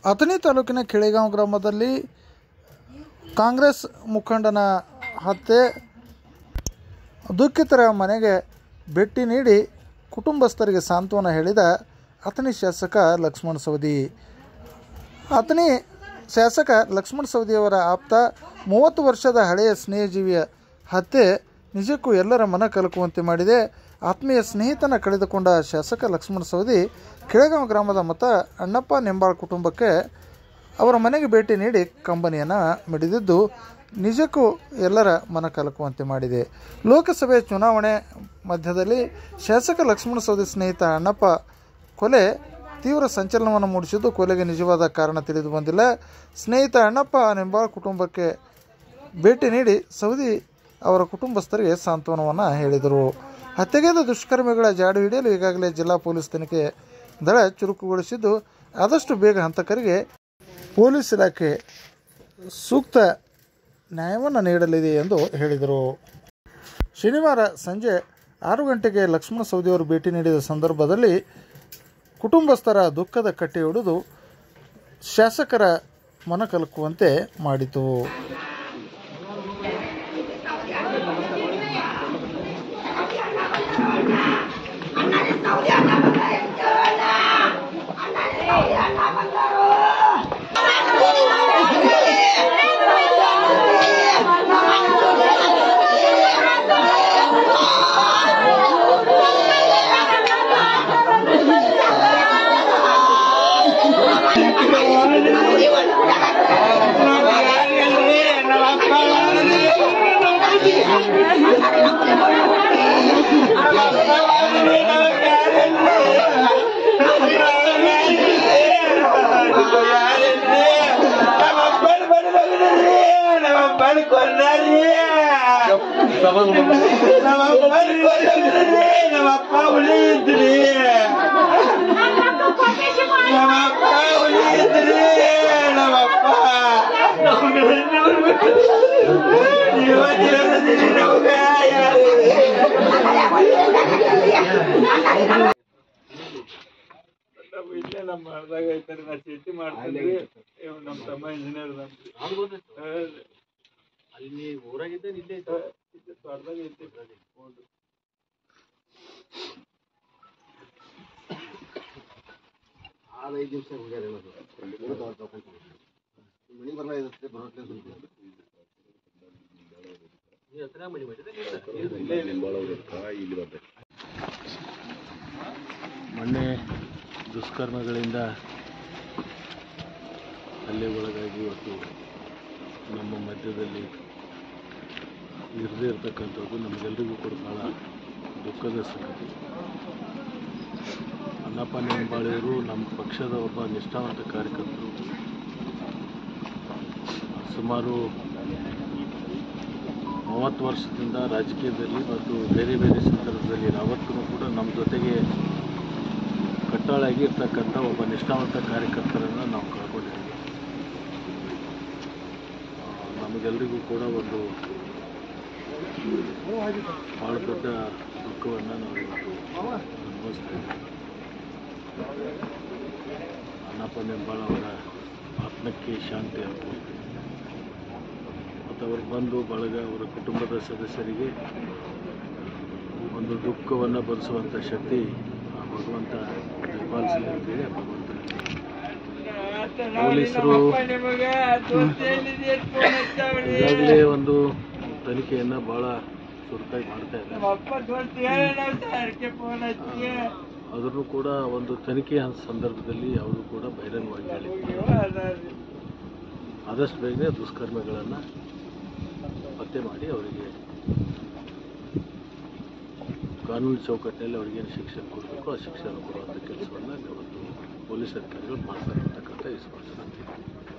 ಅಥಣಿ ತಾಲೂಕಿನ ಕೆಳೆಗಾಂವ್ ಗ್ರಾಮದಲ್ಲಿ ಕಾಂಗ್ರೆಸ್ ಮುಖಂಡನ ಹತ್ಯೆ ದುಃಖಿತರ ಮನೆಗೆ ಭೇಟಿ ನೀಡಿ ಕುಟುಂಬಸ್ಥರಿಗೆ ಸಾಂತ್ವನ ಹೇಳಿದ ಅಥಣಿ ಶಾಸಕ ಲಕ್ಷ್ಮಣ ಸವದಿ ಅಥಣಿ ಶಾಸಕ ಲಕ್ಷ್ಮಣ ಸವದಿಯವರ ಆಪ್ತ ಮೂವತ್ತು ವರ್ಷದ ಹಳೆಯ ಸ್ನೇಹಜೀವಿಯ ಹತ್ಯೆ ನಿಜಕ್ಕೂ ಎಲ್ಲರ ಮನ ಕಲಕುವಂತೆ ಮಾಡಿದೆ ಆತ್ಮೀಯ ಸ್ನೇಹಿತನ ಕಳೆದುಕೊಂಡ ಶಾಸಕ ಲಕ್ಷ್ಮಣ ಸವದಿ ಕೆಳಗಾಂವ್ ಗ್ರಾಮದ ಮತ ಅಣ್ಣಪ್ಪ ನೆಂಬಾಳ್ ಕುಟುಂಬಕ್ಕೆ ಅವರ ಮನೆಗೆ ಭೇಟಿ ನೀಡಿ ಕಂಬನಿಯನ್ನು ಮಿಡಿದಿದ್ದು ನಿಜಕ್ಕೂ ಎಲ್ಲರ ಮನ ಕಲಕುವಂತೆ ಮಾಡಿದೆ ಲೋಕಸಭೆ ಚುನಾವಣೆ ಮಧ್ಯದಲ್ಲಿ ಶಾಸಕ ಲಕ್ಷ್ಮಣ ಸವದಿ ಸ್ನೇಹಿತ ಅಣ್ಣಪ್ಪ ಕೊಲೆ ತೀವ್ರ ಸಂಚಲನವನ್ನು ಮೂಡಿಸಿದ್ದು ಕೊಲೆಗೆ ನಿಜವಾದ ಕಾರಣ ತಿಳಿದು ಬಂದಿಲ್ಲ ಸ್ನೇಹಿತ ಅಣ್ಣಪ್ಪ ನೆಂಬಾಳ್ ಕುಟುಂಬಕ್ಕೆ ಭೇಟಿ ನೀಡಿ ಸೌದಿ ಅವರ ಕುಟುಂಬಸ್ಥರಿಗೆ ಸಾಂತ್ವನವನ್ನು ಹೇಳಿದರು ಹತ್ಯೆಗೈದ ದುಷ್ಕರ್ಮಿಗಳ ಜಾಡು ಹಿಡಿಯಲು ಈಗಾಗಲೇ ಜಿಲ್ಲಾ ಪೊಲೀಸ್ ತನಿಖೆ ದಳ ಚುರುಕುಗೊಳಿಸಿದ್ದು ಆದಷ್ಟು ಬೇಗ ಹಂತಕರಿಗೆ ಪೊಲೀಸ್ ಇಲಾಖೆ ಸೂಕ್ತ ನ್ಯಾಯವನ್ನು ನೀಡಲಿದೆ ಎಂದು ಹೇಳಿದರು ಶನಿವಾರ ಸಂಜೆ ಆರು ಗಂಟೆಗೆ ಲಕ್ಷ್ಮಣ ಸೌದಿಯವರು ಭೇಟಿ ನೀಡಿದ ಸಂದರ್ಭದಲ್ಲಿ ಕುಟುಂಬಸ್ಥರ ದುಃಖದ ಕಟ್ಟೆ ಹಿಡಿದು ಶಾಸಕರ ಮನ ಕಲಕುವಂತೆ ಮಾಡಿತು ನಮ್ಮಪ್ಪ ಉಳಿದ್ರಿ ನಮ್ಮಪ್ಪ ಉಳಿದ್ರಿ ನಮ್ಮಪ್ಪ ಜೀವ ಜೀವನದಲ್ಲಿ ನಮಗ ಇಲ್ಲೇ ನಮ್ಮ ಮಾಡ್ದಾಗ ಐತಾರೆ ನಾ ಚೀಟಿ ಮಾಡ್ತೀನಿ ಇವ್ ನಮ್ಮ ತಮ್ಮ ಇಂಜಿನಿಯರ್ ಅಲ್ಲಿ ಊರಾಗಿದ್ದೆ ಇಲ್ಲೇ ತೋಟದಾಗ ಐತಿ ಹೌದು. ಆರು ಐದು ದಿವಸ ಹೋಗ್ಯಾರ ಮನೆಗೆ ಬರಲ್ಲ ಇರುತ್ತೆ ಬರೋಟ್ಲೆ ಸ್ವಲ್ಪ ನೀವು ಹತ್ರ ಮನೆ ಮಾಡಿದ್ರೆ ಮೊನ್ನೆ ದುಷ್ಕರ್ಮಗಳಿಂದ ಹಲ್ಲೆಗೊಳಗಾಗಿ ಇವತ್ತು ನಮ್ಮ ಮಧ್ಯದಲ್ಲಿ ಇರದೇ ಇರತಕ್ಕಂಥದ್ದು ನಮಗೆಲ್ಲರಿಗೂ ಕೂಡ ಭಾಳ ದುಃಖದ ಸಂಗತಿ ಅಣ್ಣಪ್ಪ ನೆಂಬಾಳಿಯವರು ನಮ್ಮ ಪಕ್ಷದ ಒಬ್ಬ ನಿಷ್ಠಾವಂತ ಕಾರ್ಯಕರ್ತರು ಸುಮಾರು ಮೂವತ್ತು ವರ್ಷದಿಂದ ರಾಜಕೀಯದಲ್ಲಿ ಮತ್ತು ಬೇರೆ ಬೇರೆ ಸಂದರ್ಭದಲ್ಲಿ ಯಾವತ್ತೂ ಕೂಡ ನಮ್ಮ ಜೊತೆಗೆ ಕಟ್ಟಾಳಾಗಿ ಇರ್ತಕ್ಕಂಥ ಒಬ್ಬ ನಿಷ್ಠಾವಂತ ಕಾರ್ಯಕರ್ತರನ್ನು ನಾವು ಕಳ್ಕೊಂಡಿದ್ದೀವಿ ಆ, ನಮಗೆಲ್ಲರಿಗೂ ಕೂಡ ಒಂದು ಭಾಳ ದೊಡ್ಡ ದುಃಖವನ್ನು ನಾವು ಇವತ್ತು ಅನುಭವಿಸ್ತೇವೆ ಅಣ್ಣಪ್ಪ ನೆಂಬಾಳ ಅವರ ಆತ್ಮಕ್ಕೆ ಶಾಂತಿ ಆಗ್ಬೋದು ಮತ್ತು ಅವರು ಬಂದು ಬಳಗ ಅವರ ಕುಟುಂಬದ ಸದಸ್ಯರಿಗೆ ಒಂದು ದುಃಖವನ್ನು ಭರಿಸುವಂಥ ಶಕ್ತಿ ಆ ಭಗವಂತ ಪರಿಪಾಲಿಸಲಿ ಅಂತೇಳಿ ಆ ಭಗವಂತನ ಪೊಲೀಸರು ನಿಮಗ ದೋಸ್ತಿ ಎಲ್ಲಿದೆ ಅಂತ ಫೋನ್ ಹಚ್ಚಾವ್ರಿ. ಈಗಾಗಲೇ ಒಂದು ತನಿಖೆಯನ್ನು ಭಾಳ ಚುರುಕಾಗಿ ಮಾಡ್ತಾ ಇದ್ದಾರೆ ನಮ್ಮಪ್ಪ ದೋಸ್ತಿ ಹೇಳ ಸರ್ಕೆ ಫೋನ್ ಹಚ್ಚಿ ಆದ್ರೂ ಕೂಡ ಒಂದು ತನಿಖೆಯ ಸಂದರ್ಭದಲ್ಲಿ ಯಾವುದು ಕೂಡ ಬಹಿರಂಗವಾಗಿ ಹೇಳಿಲ್ಲ ಅದಾರಿ. ಆದಷ್ಟು ಬೇಗನೆ ದುಷ್ಕರ್ಮಿಗಳನ್ನು ಪತ್ತೆ ಮಾಡಿ ಅವರಿಗೆ ಕಾನೂನು ಚೌಕಟ್ಟಿನಲ್ಲಿ ಅವ್ರಿಗೇನು ಶಿಕ್ಷೆ ಕೊಡಬೇಕು ಆ ಶಿಕ್ಷೆಯನ್ನು ಕೊಡುವಂಥ ಕೆಲಸವನ್ನು ಇವತ್ತು ಪೊಲೀಸ್ ಅಧಿಕಾರಿಗಳು ಮಾಡ್ತಾರೆ ಅಂತಕ್ಕಂಥ ವಿಶ್ವಾಸ ನನಗಿದೆ